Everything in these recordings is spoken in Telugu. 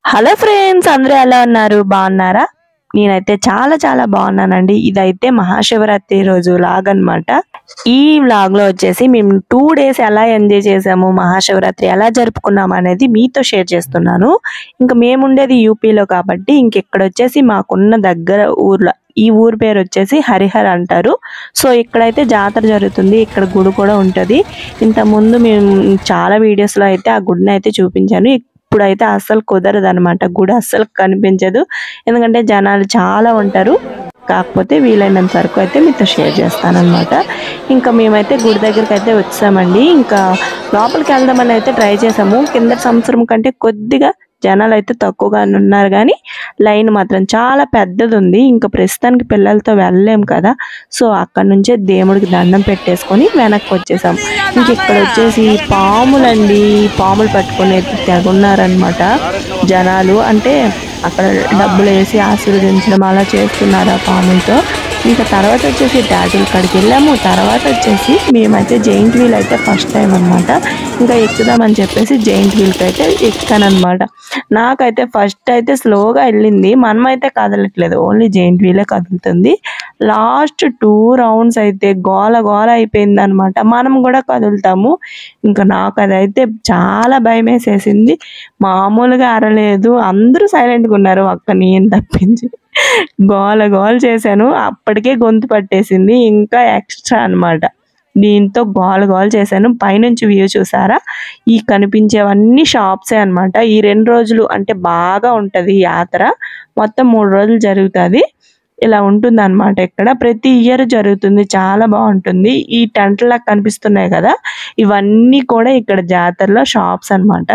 హలో ఫ్రెండ్స్ అందరూ ఎలా ఉన్నారు బాగున్నారా నేనైతే చాలా చాలా బాగున్నానండి ఇదైతే మహాశివరాత్రి రోజు లాగ్ అన్నమాట ఈ వ్లాగ్ లో వచ్చేసి మేము టూ డేస్ ఎలా ఎంజాయ్ చేసాము మహాశివరాత్రి ఎలా జరుపుకున్నాము అనేది మీతో షేర్ చేస్తున్నాను ఇంకా మేముండేది యూపీలో కాబట్టి ఇంకెక్కడ వచ్చేసి మాకున్న దగ్గర ఊర్లో ఈ ఊరు పేరు వచ్చేసి హరిహర్ అంటారు సో ఇక్కడైతే జాతర జరుగుతుంది ఇక్కడ గుడి కూడా ఉంటది ఇంత ముందు మేము చాలా వీడియోస్ లో అయితే ఆ గుడిని అయితే చూపించాను ఇప్పుడైతే అస్సలు కుదరదు అనమాట గుడి అస్సలు కనిపించదు ఎందుకంటే జనాలు చాలా ఉంటారు కాకపోతే వీలైనంత వరకు అయితే మీతో షేర్ చేస్తానన్నమాట ఇంకా మేమైతే గుడి దగ్గరికి అయితే వచ్చామండి ఇంకా లోపలికి వెళ్దామని అయితే ట్రై చేసాము కింద సంవత్సరం కంటే కొద్దిగా జనాలు అయితే తక్కువగా ఉన్నారు కానీ లైన్ మాత్రం చాలా పెద్దది ఉంది ఇంకా ప్రస్తుతానికి పిల్లలతో వెళ్ళలేం కదా సో అక్కడ నుంచే దేవుడికి దండం పెట్టేసుకొని వెనక్కి వచ్చేసాం ఇంక ఇక్కడ వచ్చేసి పాములండి పాములు పట్టుకొని తెగున్నారనమాట జనాలు అంటే అక్కడ డబ్బులు వేసి ఆశీర్వదించడం అలా చేస్తున్నారు ఆ పాములతో ఇంకా తర్వాత వచ్చేసి డాడీల కాడికి వెళ్ళాము తర్వాత వచ్చేసి మేమైతే జైంట్ వీల్ అయితే ఫస్ట్ టైం అన్నమాట ఇంకా ఎక్కుదామని చెప్పేసి జైంట్ వీల్కి అయితే ఎక్కానమాట నాకైతే ఫస్ట్ అయితే స్లోగా వెళ్ళింది మనం అయితే కదలట్లేదు ఓన్లీ జైంట్ వీలే కదులుతుంది లాస్ట్ టూ రౌండ్స్ అయితే గోల గోల అయిపోయింది అనమాట మనం కూడా కదులుతాము ఇంకా నాకు అదైతే చాలా భయం వేసేసింది మామూలుగా అరలేదు అందరూ సైలెంట్గా ఉన్నారు అక్క నేను తప్పించి గోల గోల చేశాను అప్పటికే గొంతు పట్టేసింది ఇంకా ఎక్స్ట్రా అన్నమాట దీంతో గోల గోల చేశాను పైనుంచి వ్యూ చూసారా ఈ కనిపించేవన్నీ షాప్సే అన్నమాట ఈ రెండు రోజులు అంటే బాగా ఉంటది ఈ యాత్ర మొత్తం మూడు రోజులు జరుగుతుంది ఇలా ఉంటుంది అనమాట ఇక్కడ ప్రతి ఇయర్ జరుగుతుంది చాలా బాగుంటుంది ఈ టెంట్ లా కనిపిస్తున్నాయి కదా ఇవన్నీ కూడా ఇక్కడ జాతరలో షాప్స్ అన్నమాట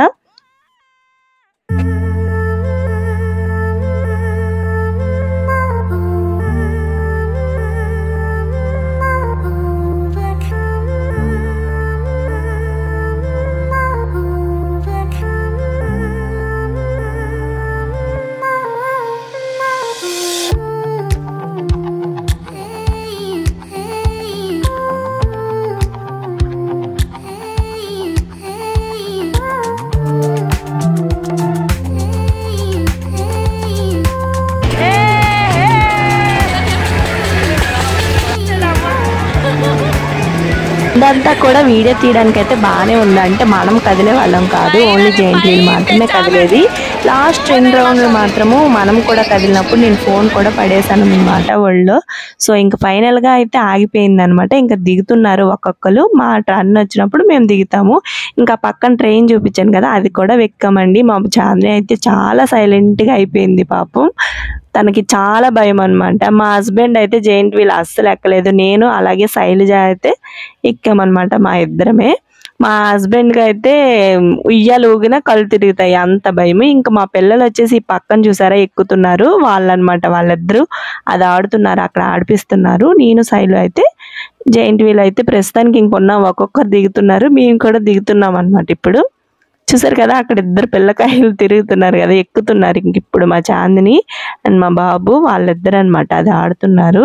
ఇదంతా కూడా వీడియో తీయడానికి అయితే బాగానే ఉంది అంటే మనం కదిలే వాళ్ళం కాదు ఓన్లీ జైంట్ వీల్ మాత్రమే కదిలేది లాస్ట్ రెండు రౌండ్లు మాత్రము మనం కూడా కదిలినప్పుడు నేను ఫోన్ కూడా పడేసాను అనమాట ఒళ్ళో సో ఇంకా ఫైనల్ గా అయితే ఆగిపోయింది అనమాట ఇంకా దిగుతున్నారు ఒక్కొక్కరు మా టర్న్ వచ్చినప్పుడు మేము దిగుతాము ఇంకా పక్కన ట్రైన్ చూపించాను కదా అది కూడా వెక్కామండి మా చాంద్రి అయితే చాలా సైలెంట్ గా అయిపోయింది పాపం తనకి చాలా భయం అన్నమాట మా హస్బెండ్ అయితే జైంట్ వీల్ అస్సలు ఎక్కలేదు నేను అలాగే శైలజ అయితే ఎక్కామన్నమాట మా ఇద్దరమే మా హస్బెండ్ కి అయితే ఉయ్యాలు ఊగిన కళ్ళు తిరుగుతాయి అంత భయం ఇంకా మా పిల్లలు వచ్చేసి ఈ పక్కన చూసారా ఎక్కుతున్నారు వాళ్ళనమాట వాళ్ళిద్దరూ అది ఆడుతున్నారు అక్కడ ఆడిపిస్తున్నారు నేను శైలు అయితే జైంట్ వీల్ అయితే ప్రస్తుతానికి ఇంకొన్న ఒక్కొక్కరు దిగుతున్నారు మేము కూడా దిగుతున్నాం అనమాట ఇప్పుడు చూసారు కదా అక్కడ ఇద్దరు పిల్లకాయలు తిరుగుతున్నారు కదా ఎక్కుతున్నారు ఇంక ఇప్పుడు మా చాందిని అండ్ మా బాబు వాళ్ళిద్దరు అనమాట అది ఆడుతున్నారు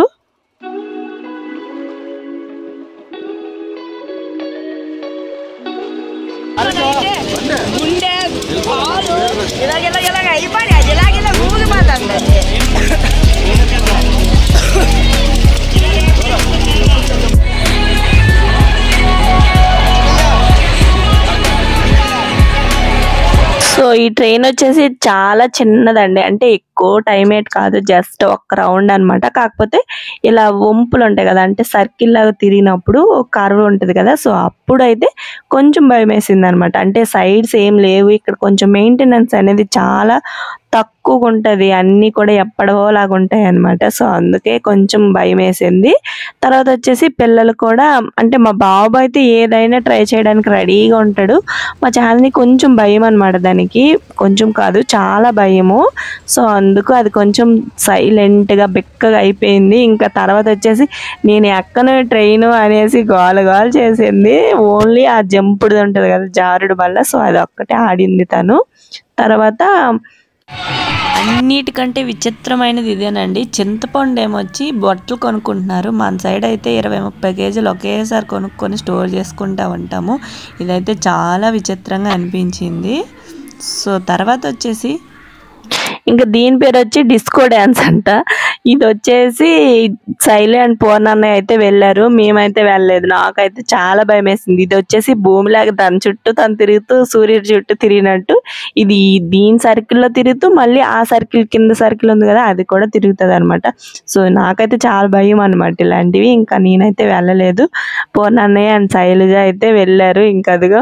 గుండె కాలు ఇలాగ ఇలాగ ఇలాగ అయిపోయి అది ఇలాగ ఇలా ఊగిపోతుంది సో ఈ ట్రైన్ వచ్చేసి చాలా చిన్నదండి అంటే ఎక్కువ టైం ఏట్ కాదు జస్ట్ ఒక్క రౌండ్ అన్నమాట కాకపోతే ఇలా వంపులు ఉంటాయి కదా అంటే సర్కిల్ లాగా తిరిగినప్పుడు కర్వ్ ఉంటది కదా సో అప్పుడైతే కొంచెం భయం వేసింది అనమాట అంటే సైడ్స్ ఏం లేవు ఇక్కడ కొంచెం మెయింటెనెన్స్ అనేది చాలా తక్కువగా ఉంటది అన్ని కూడా ఎప్పటివోలాగా ఉంటాయి అన్నమాట సో అందుకే కొంచెం భయం వేసింది తర్వాత వచ్చేసి పిల్లలు కూడా అంటే మా బాబు అయితే ఏదైనా ట్రై చేయడానికి రెడీగా ఉంటాడు మా చాలని కొంచెం భయం అన్నమాట దానికి కొంచెం కాదు చాలా భయము సో అందుకు అది కొంచెం సైలెంట్ గా బెక్కగా అయిపోయింది ఇంకా తర్వాత వచ్చేసి నేను ఎక్కను ట్రైన్ అనేసి గోల గోల చేసింది ఓన్లీ ఆ జంపుడు ఉంటది కదా జారుడు వల్ల సో అది ఒక్కటే ఆడింది తను తర్వాత అన్నిటికంటే విచిత్రమైనది ఇదేనండి చింతపండు ఏమొచ్చి బొట్టలు కొనుక్కుంటున్నారు మన సైడ్ అయితే ఇరవై ముప్పై కేజీలు ఒకేసారి కొనుక్కొని స్టోర్ చేసుకుంటా ఉంటాము ఇదైతే చాలా విచిత్రంగా అనిపించింది సో తర్వాత వచ్చేసి ఇంకా దీని పేరు వచ్చి డిస్కో డ్యాన్స్ అంట ఇది వచ్చేసి శైలి అండ్ పూర్ణన్నయ్య అయితే వెళ్ళారు మేమైతే వెళ్ళలేదు నాకైతే చాలా భయం వేసింది ఇది వచ్చేసి భూమిలాగా దాని చుట్టూ తను తిరుగుతూ సూర్యుడి చుట్టూ తిరిగినట్టు ఇది దీని సర్కిల్లో తిరుగుతూ మళ్ళీ ఆ సర్కిల్ కింద సర్కిల్ ఉంది కదా అది కూడా తిరుగుతుంది అనమాట సో నాకైతే చాలా భయం అనమాట ఇలాంటివి ఇంకా నేనైతే వెళ్ళలేదు పూర్ణన్నయ్య అండ్ శైలజ అయితే వెళ్ళారు ఇంకా అదిగో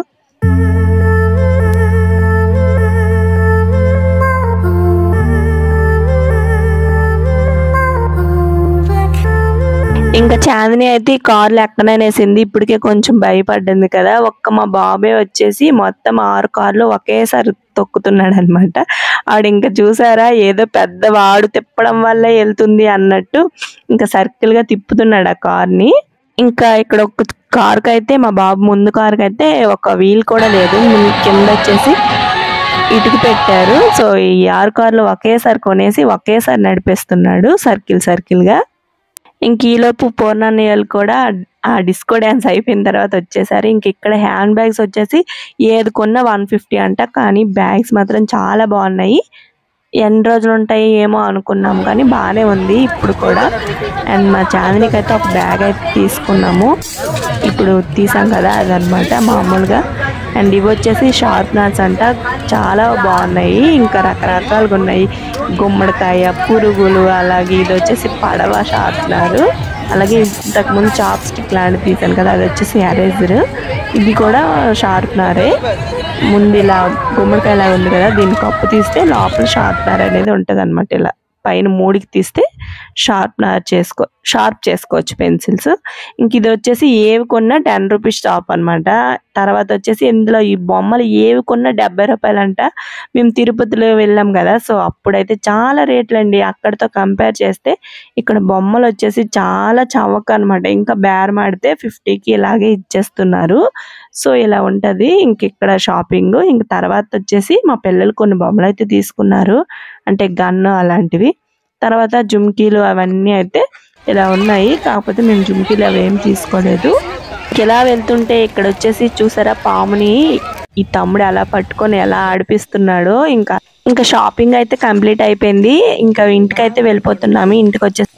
ఇంకా చాందిని అయితే ఈ కార్లు ఎక్కననేసింది ఇప్పటికే కొంచెం భయపడ్డింది కదా ఒక్క మా బాబే వచ్చేసి మొత్తం ఆరు కార్లు ఒకేసారి తొక్కుతున్నాడు అనమాట ఆవిడ ఇంకా చూసారా ఏదో పెద్ద వాడు తిప్పడం వల్ల వెళ్తుంది అన్నట్టు ఇంకా సర్కిల్ గా తిప్పుతున్నాడు ఆ కార్ని ఇంకా ఇక్కడ ఒక కార్ అయితే మా బాబు ముందు కార్ అయితే ఒక వీల్ కూడా లేదు ముందు కింద వచ్చేసి ఇటుకు పెట్టారు సో ఈ ఆరు కార్లు ఒకేసారి కొనేసి ఒకేసారి నడిపేస్తున్నాడు సర్కిల్ సర్కిల్ గా ఇంక ఈలోపు పూర్ణాన్నయ్యలు కూడా ఆ డిస్కో డ్యాన్స్ అయిపోయిన తర్వాత వచ్చేసారు ఇంక ఇక్కడ హ్యాండ్ బ్యాగ్స్ వచ్చేసి ఏది కొన్నా వన్ ఫిఫ్టీ అంట కానీ బ్యాగ్స్ మాత్రం చాలా బాగున్నాయి ఎన్ని రోజులు ఉంటాయి ఏమో అనుకున్నాం కానీ బాగానే ఉంది ఇప్పుడు కూడా అండ్ మా చాందినికి అయితే ఒక బ్యాగ్ అయితే తీసుకున్నాము ఇప్పుడు తీసాం కదా అదనమాట మామూలుగా అండ్ ఇవి వచ్చేసి షార్ప్నర్స్ అంట చాలా బాగున్నాయి ఇంకా రకరకాలుగా ఉన్నాయి గుమ్మడికాయ పురుగులు అలాగే ఇది వచ్చేసి పడవ షార్ప్నర్ అలాగే ఇంతకుముందు చాప్ స్టిక్ లాంటిది తీసాను కదా అది వచ్చేసి ఎరేజర్ ఇది కూడా షార్ప్నరే ముందు ఇలా గుమ్మడికాయ లాగా ఉంది కదా దీని కప్పు తీస్తే లోపల షార్ప్నర్ అనేది ఉంటుంది అనమాట ఇలా పైన మూడికి తీస్తే షార్ప్నర్ చేసుకో షార్ప్ చేసుకోవచ్చు పెన్సిల్స్ ఇంక ఇది వచ్చేసి ఏవి కొన్నా టెన్ రూపీస్ షాప్ అన్నమాట తర్వాత వచ్చేసి ఇందులో ఈ బొమ్మలు ఏవి కొన్నా డెబ్బై రూపాయలంట మేము తిరుపతిలో వెళ్ళాం కదా సో అప్పుడైతే చాలా రేట్లు అండి అక్కడితో కంపేర్ చేస్తే ఇక్కడ బొమ్మలు వచ్చేసి చాలా చవక అనమాట ఇంకా బేరమాడితే ఫిఫ్టీకి ఇలాగే ఇచ్చేస్తున్నారు సో ఇలా ఉంటది ఇంక ఇక్కడ షాపింగ్ ఇంక తర్వాత వచ్చేసి మా పిల్లలు కొన్ని బొమ్మలు అయితే తీసుకున్నారు అంటే గన్ అలాంటివి తర్వాత జుమ్కీలు అవన్నీ అయితే ఇలా ఉన్నాయి కాకపోతే మేము జుమ్కీలు అవి ఏం తీసుకోలేదు ఇలా వెళ్తుంటే ఇక్కడ వచ్చేసి చూసారా పాముని ఈ తమ్ముడు ఎలా పట్టుకొని ఎలా ఆడిపిస్తున్నాడో ఇంకా ఇంకా షాపింగ్ అయితే కంప్లీట్ అయిపోయింది ఇంకా ఇంటికి అయితే వెళ్ళిపోతున్నాము ఇంటికి వచ్చేసి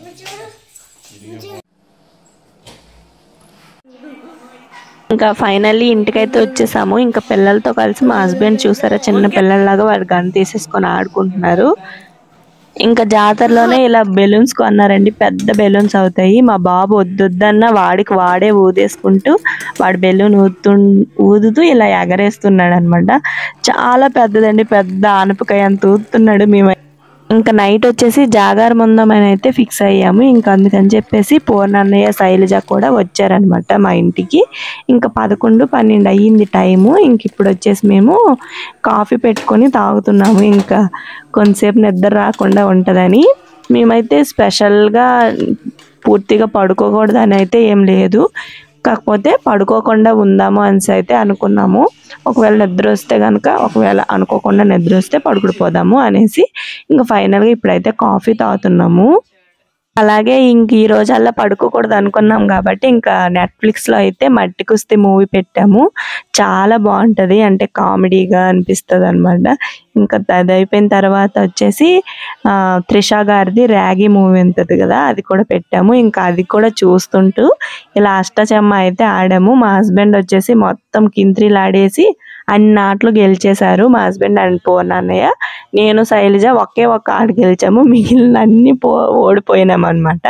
ఇంకా ఫైనల్లీ ఇంటికైతే వచ్చేసాము ఇంకా పిల్లలతో కలిసి మా హస్బెండ్ చూసారా చిన్న పిల్లల్లాగా వాళ్ళు గన్ తీసేసుకొని ఆడుకుంటున్నారు ఇంకా జాతరలోనే ఇలా బెలూన్స్ కొన్నారండి పెద్ద బెలూన్స్ అవుతాయి మా బాబు వద్దొద్దన్న వాడికి వాడే ఊదేసుకుంటూ వాడి బెలూన్ ఊదుతూ ఊదుతూ ఇలా ఎగరేస్తున్నాడు అనమాట చాలా పెద్దదండి పెద్ద ఆనపకాయ అంత ఊదుతున్నాడు మేము ఇంకా నైట్ వచ్చేసి జాగారం ఉందామని అయితే ఫిక్స్ అయ్యాము ఇంకా అందుకని చెప్పేసి పూర్ణన్నయ్య శైలజ కూడా వచ్చారనమాట మా ఇంటికి ఇంకా పదకొండు పన్నెండు అయ్యింది టైము ఇంక ఇప్పుడు వచ్చేసి మేము కాఫీ పెట్టుకొని తాగుతున్నాము ఇంకా కొంతసేపు నిద్ర రాకుండా ఉంటుందని మేమైతే స్పెషల్గా పూర్తిగా పడుకోకూడదని అయితే ఏం లేదు కాకపోతే పడుకోకుండా ఉందాము అనేసి అయితే అనుకున్నాము ఒకవేళ నిద్ర వస్తే కనుక ఒకవేళ అనుకోకుండా నిద్ర వస్తే పడుకుడు పోదాము అనేసి ఇంకా ఫైనల్గా ఇప్పుడైతే కాఫీ తాగుతున్నాము అలాగే ఇంక ఈ రోజల్లా పడుకోకూడదు అనుకున్నాం కాబట్టి ఇంకా నెట్ఫ్లిక్స్లో అయితే మట్టి కుస్తీ మూవీ పెట్టాము చాలా బాగుంటుంది అంటే కామెడీగా అనిపిస్తుంది అనమాట ఇంకా అది అయిపోయిన తర్వాత వచ్చేసి ఆ, త్రిష గారిది ర్యాగీ మూవీ ఉంటుంది కదా అది కూడా పెట్టాము ఇంకా అది కూడా చూస్తుంటూ ఇలా అష్టచమ్మ అయితే ఆడాము మా హస్బెండ్ వచ్చేసి మొత్తం కింత్రీలు ఆడేసి అన్ని ఆటలు గెలిచేశారు మా హస్బెండ్ అండ్ పూర్ణన్నయ్య నేను శైలజ ఒకే ఒక్క ఆట గెలిచాము మిగిలిన అన్ని పో ఓడిపోయినాం అనమాట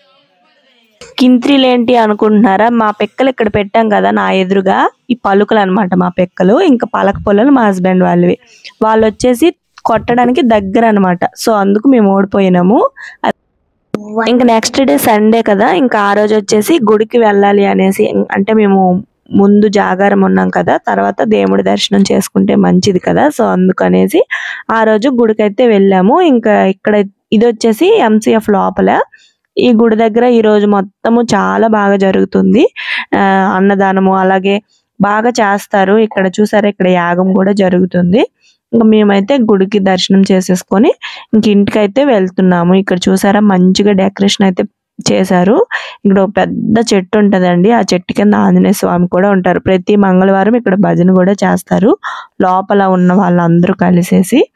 కింత్రీలు ఏంటి అనుకుంటున్నారా మా పెక్కలు ఇక్కడ పెట్టాం కదా నా ఎదురుగా ఈ పలుకలు అన్నమాట మా పెక్కలు ఇంకా పలక పొలలు మా హస్బెండ్ వాళ్ళవి వాళ్ళు వచ్చేసి కొట్టడానికి దగ్గర అన్నమాట సో అందుకు మేము ఓడిపోయినాము ఇంకా నెక్స్ట్ డే సండే కదా ఇంకా ఆ రోజు వచ్చేసి గుడికి వెళ్ళాలి అనేసి అంటే మేము ముందు జాగారం ఉన్నాం కదా తర్వాత దేవుడి దర్శనం చేసుకుంటే మంచిది కదా సో అందుకనేసి ఆ రోజు గుడికి అయితే వెళ్ళాము ఇంకా ఇక్కడ ఇది వచ్చేసి ఎంసీఎఫ్ లోపల ఈ గుడి దగ్గర ఈ రోజు మొత్తము చాలా బాగా జరుగుతుంది ఆ, అన్నదానము అలాగే బాగా చేస్తారు ఇక్కడ చూసారా ఇక్కడ యాగం కూడా జరుగుతుంది ఇంకా మేమైతే గుడికి దర్శనం చేసేసుకొని ఇంక ఇంటికైతే వెళ్తున్నాము ఇక్కడ చూసారా మంచిగా డెకరేషన్ అయితే చేశారు ఇక్కడ ఒక పెద్ద చెట్టు ఉంటదండి ఆ చెట్టు కింద ఆంజనేయ స్వామి కూడా ఉంటారు ప్రతి మంగళవారం ఇక్కడ భజన కూడా చేస్తారు లోపల ఉన్న వాళ్ళందరూ కలిసేసి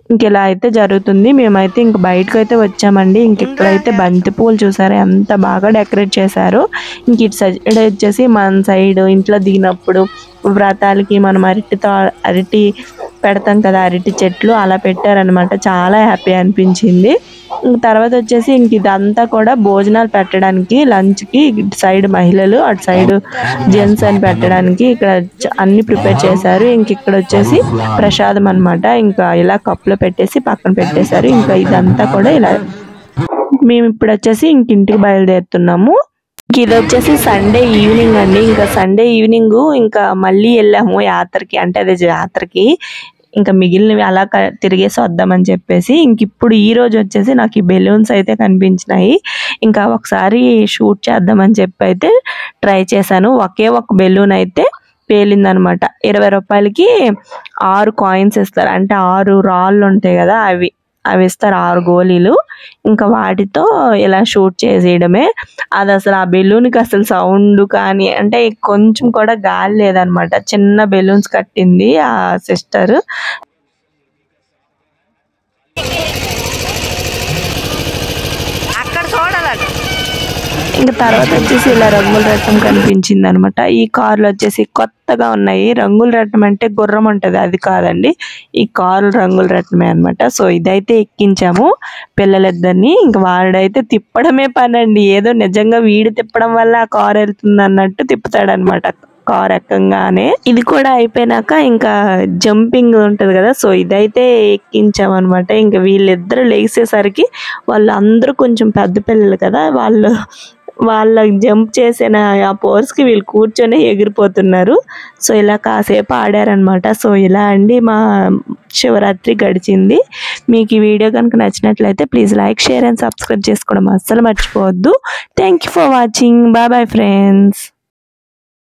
ఇంక ఇలా అయితే జరుగుతుంది మేమైతే ఇంక బయటకు అయితే వచ్చామండి ఇంక ఇక్కడైతే బంతి పూలు చూసారు ఎంత బాగా డెకరేట్ చేశారు ఇంక ఇటు సైడ్ వచ్చేసి మన సైడ్ ఇంట్లో దిగినప్పుడు వ్రతాలకి మనం అరటితో అరటి పెడతాం కదా అరటి చెట్లు అలా పెట్టారనమాట చాలా హ్యాపీ అనిపించింది ఇంక తర్వాత వచ్చేసి ఇంక ఇదంతా కూడా భోజనాలు పెట్టడానికి లంచ్కి ఇటు సైడ్ మహిళలు అటు సైడ్ జెంట్స్ అని పెట్టడానికి ఇక్కడ చ- అన్ని ప్రిపేర్ చేశారు ఇంక ఇక్కడ వచ్చేసి ప్రసాదం అన్నమాట ఇంకా ఇలా కప్పులో పెట్టేసి పక్కన పెట్టేశారు ఇంకా ఇదంతా కూడా ఇలా మేము ఇప్పుడు వచ్చేసి ఇంక ఇంటికి బయలుదేరుతున్నాము ఇంక ఇది వచ్చేసి సండే ఈవినింగ్ అండి ఇంకా సండే ఈవినింగ్ ఇంకా మళ్ళీ వెళ్ళాము యాత్రకి అంటే అదే జాతరకి ఇంకా మిగిలినవి అలా క- తిరిగేసి వద్దామని చెప్పేసి ఇంక ఇప్పుడు ఈ రోజు వచ్చేసి నాకు ఈ బెలూన్స్ అయితే కనిపించినాయి ఇంకా ఒకసారి షూట్ చేద్దామని చెప్పి అయితే ట్రై చేశాను ఒకే ఒక బెలూన్ అయితే పేలిందనమాట ఇరవై రూపాయలకి ఆరు కాయిన్స్ ఇస్తారు అంటే ఆరు రాళ్ళు ఉంటాయి కదా అవి అవి ఇస్తారు ఆరు గోళీలు ఇంకా వాటితో ఇలా షూట్ చేసేయడమే అది అసలు ఆ బెలూన్కి అసలు సౌండ్ కానీ అంటే కొంచెం కూడా గాలి లేదనమాట చిన్న బెలూన్స్ కట్టింది ఆ సిస్టర్ అక్కడ చూడాలట ఇంకా తర్వాత వచ్చేసి ఇలా రంగుల రథం కనిపించింది అనమాట ఈ కార్లు వచ్చేసి కొత్తగా ఉన్నాయి రంగుల రథం అంటే గుర్రం ఉంటది అది కాదండి ఈ కారు రంగుల రథమే అన్నమాట సో ఇదైతే ఎక్కించాము పిల్లలిద్దరిని ఇంకా వాడైతే తిప్పడమే పని అండి ఏదో నిజంగా వీడు తిప్పడం వల్ల ఆ కారు వెళ్తుంది అన్నట్టు తిప్పుతాడనమాట కార్ ఎక్కంగానే ఇది కూడా అయిపోయినాక ఇంకా జంపింగ్ ఉంటది కదా సో ఇదైతే ఎక్కించామన్నమాట ఇంకా వీళ్ళిద్దరు లేచేసరికి వాళ్ళు అందరూ కొంచెం పెద్ద పిల్లలు కదా వాళ్ళు వాళ్ళ జంప్ చేసిన ఆ పోర్స్ కి వీళ్ళు కూర్చొని ఎగిరిపోతున్నారు సో ఇలా కాసేపు ఆడారనమాట సో ఇలా అండి మా శివరాత్రి గడిచింది మీకు ఈ వీడియో కనుక నచ్చినట్లయితే please like share and subscribe చేసుకోవడం అస్సలు మర్చిపోవద్దు thank you for watching bye bye friends